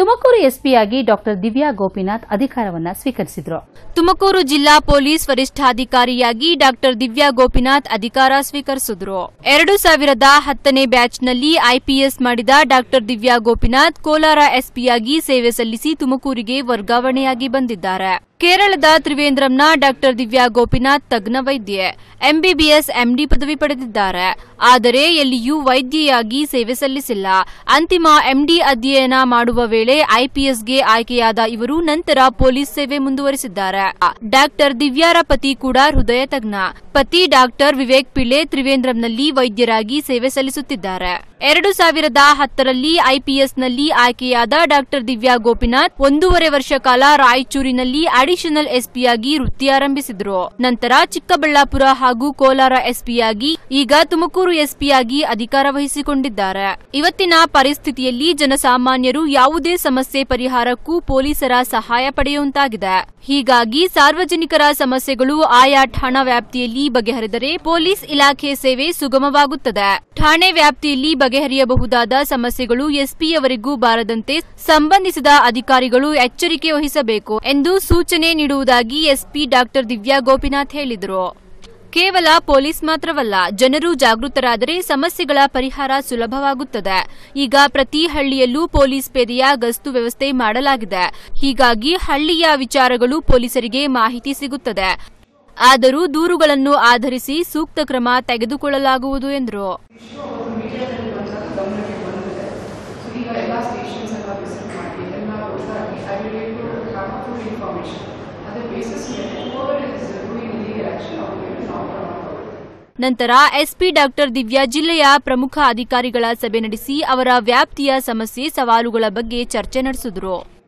ತುಮಕೂರು ಎಸ್ಪಿಯಾಗಿ ಡಾಕ್ಟರ್ ದಿವ್ಯಾ ಗೋಪಿನಾಥ್ ಅಧಿಕಾರವನ್ನ ಸ್ವೀಕರಿಸಿದ್ರು ತುಮಕೂರು ಜಿಲ್ಲಾ ಪೊಲೀಸ್ ವರಿಷ್ಠಾಧಿಕಾರಿಯಾಗಿ ಡಾಕ್ಟರ್ ದಿವ್ಯಾ ಗೋಪಿನಾಥ್ ಅಧಿಕಾರ ಸ್ವೀಕರಿಸಿದ್ರು ಎರಡು ಸಾವಿರದ ಹತ್ತನೇ ಬ್ಯಾಚ್ನಲ್ಲಿ ಐಪಿಎಸ್ ಮಾಡಿದ ಡಾಕ್ಟರ್ ದಿವ್ಯಾ ಗೋಪಿನಾಥ್ ಕೋಲಾರ ಎಸ್ಪಿಯಾಗಿ ಸೇವೆ ಸಲ್ಲಿಸಿ ತುಮಕೂರಿಗೆ ವರ್ಗಾವಣೆಯಾಗಿ ಬಂದಿದ್ದಾರೆ ಕೇರಳದ ತ್ರಿವೇಂದ್ರಂನ ಡಾಕ್ಟರ್ ದಿವ್ಯಾ ಗೋಪಿನಾಥ್ ತಜ್ಞ ವೈದ್ಯೆ ಎಂಬಿಬಿಎಸ್ ಎಂಡಿ ಪದವಿ ಪಡೆದಿದ್ದಾರೆ ಆದರೆ ಎಲ್ಲಿಯೂ ವೈದ್ಯೆಯಾಗಿ ಸೇವೆ ಸಲ್ಲಿಸಿಲ್ಲ ಅಂತಿಮ ಎಂಡಿ ಅಧ್ಯಯನ ಮಾಡುವ ವೇಳೆ ಐಪಿಎಸ್ಗೆ ಆಯ್ಕೆಯಾದ ಇವರು ನಂತರ ಪೊಲೀಸ್ ಸೇವೆ ಮುಂದುವರಿಸಿದ್ದಾರೆ ಡಾಕ್ಟರ್ ದಿವ್ಯಾರ ಪತಿ ಕೂಡ ಹೃದಯ ತಜ್ಞ ಪತಿ ಡಾಕ್ಟರ್ ವಿವೇಕ್ ಪಿಳ್ಳೆ ತ್ರಿವೇಂದ್ರಂನಲ್ಲಿ ವೈದ್ಯರಾಗಿ ಸೇವೆ ಸಲ್ಲಿಸುತ್ತಿದ್ದಾರೆ ಎರಡು ಸಾವಿರದ ಹತ್ತರಲ್ಲಿ ಐಪಿಎಸ್ನಲ್ಲಿ ಆಯ್ಕೆಯಾದ ಡಾಕ್ಟರ್ ದಿವ್ಯಾ ಗೋಪಿನಾಥ್ ಒಂದೂವರೆ ವರ್ಷ ಕಾಲ ರಾಯಚೂರಿನಲ್ಲಿ ಅಡಿಷನಲ್ ಎಸ್ಪಿಯಾಗಿ ವೃತ್ತಿ ಆರಂಭಿಸಿದ್ರು ನಂತರ ಚಿಕ್ಕಬಳ್ಳಾಪುರ ಹಾಗೂ ಕೋಲಾರ ಎಸ್ಪಿಯಾಗಿ ಈಗ ತುಮಕೂರು ಎಸ್ಪಿಯಾಗಿ ಅಧಿಕಾರ ವಹಿಸಿಕೊಂಡಿದ್ದಾರೆ ಇವತ್ತಿನ ಪರಿಸ್ಥಿತಿಯಲ್ಲಿ ಜನಸಾಮಾನ್ಯರು ಯಾವುದೇ ಸಮಸ್ಯೆ ಪರಿಹಾರಕ್ಕೂ ಪೊಲೀಸರ ಸಹಾಯ ಪಡೆಯುವಂತಾಗಿದೆ ಹೀಗಾಗಿ ಸಾರ್ವಜನಿಕರ ಸಮಸ್ಯೆಗಳು ಆಯಾ ಠಾಣಾ ವ್ಯಾಪ್ತಿಯಲ್ಲಿ ಬಗೆಹರಿದರೆ ಪೊಲೀಸ್ ಇಲಾಖೆ ಸೇವೆ ಸುಗಮವಾಗುತ್ತದೆ ಠಾಣೆ ವ್ಯಾಪ್ತಿಯಲ್ಲಿ ಬಗೆಹರಿಯಬಹುದಾದ ಸಮಸ್ಯೆಗಳು ಎಸ್ಪಿಯವರೆಗೂ ಬಾರದಂತೆ ಸಂಬಂಧಿಸಿದ ಅಧಿಕಾರಿಗಳು ಎಚ್ಚರಿಕೆ ವಹಿಸಬೇಕು ಎಂದು ಸೂಚನೆ ನೀಡುವುದಾಗಿ ಎಸ್ಪಿ ಡಾಕ್ಟರ್ ದಿವ್ಯಾ ಗೋಪಿನಾಥ್ ಹೇಳಿದರು ಕೇವಲ ಪೊಲೀಸ್ ಮಾತ್ರವಲ್ಲ ಜನರು ಜಾಗೃತರಾದರೆ ಸಮಸ್ಯೆಗಳ ಪರಿಹಾರ ಸುಲಭವಾಗುತ್ತದೆ ಈಗ ಪ್ರತಿ ಹಳ್ಳಿಯಲ್ಲೂ ಪೊಲೀಸ್ ಪೇದೆಯ ಗಸ್ತು ವ್ಯವಸ್ಥೆ ಮಾಡಲಾಗಿದೆ ಹೀಗಾಗಿ ಹಳ್ಳಿಯ ವಿಚಾರಗಳು ಪೊಲೀಸರಿಗೆ ಮಾಹಿತಿ ಸಿಗುತ್ತದೆ ಆದರೂ ದೂರುಗಳನ್ನು ಆಧರಿಸಿ ಸೂಕ್ತ ಕ್ರಮ ತೆಗೆದುಕೊಳ್ಳಲಾಗುವುದು ಎಂದರು ಸೊ ಈಗ ಎಲ್ಲ ಸ್ಟೇಷನ್ಸ್ ಎಲ್ಲ ವಿಸಿಟ್ ಮಾಡಿ ಎಲ್ಲ ಗೊತ್ತಾಗಿ I will to have full information ಅದ್ರ ಬೇಸಿಸ್ ಮೇಲೆ over is doing legal action ಅವ್ರಿಗೆ ನಾವು ಕ್ರಮ ತಗೊಳ್ತೀವಿ ನಂತರ ಎಸ್ಪಿ ಡಾಕ್ಟರ್ ದಿವ್ಯಾ ಜಿಲ್ಲೆಯ ಪ್ರಮುಖ ಅಧಿಕಾರಿಗಳ ಸಭೆ ನಡೆಸಿ ಅವರ ವ್ಯಾಪ್ತಿಯ ಸಮಸ್ಯೆ ಸವಾಲುಗಳ ಬಗ್ಗೆ ಚರ್ಚೆ ನಡೆಸಿದರು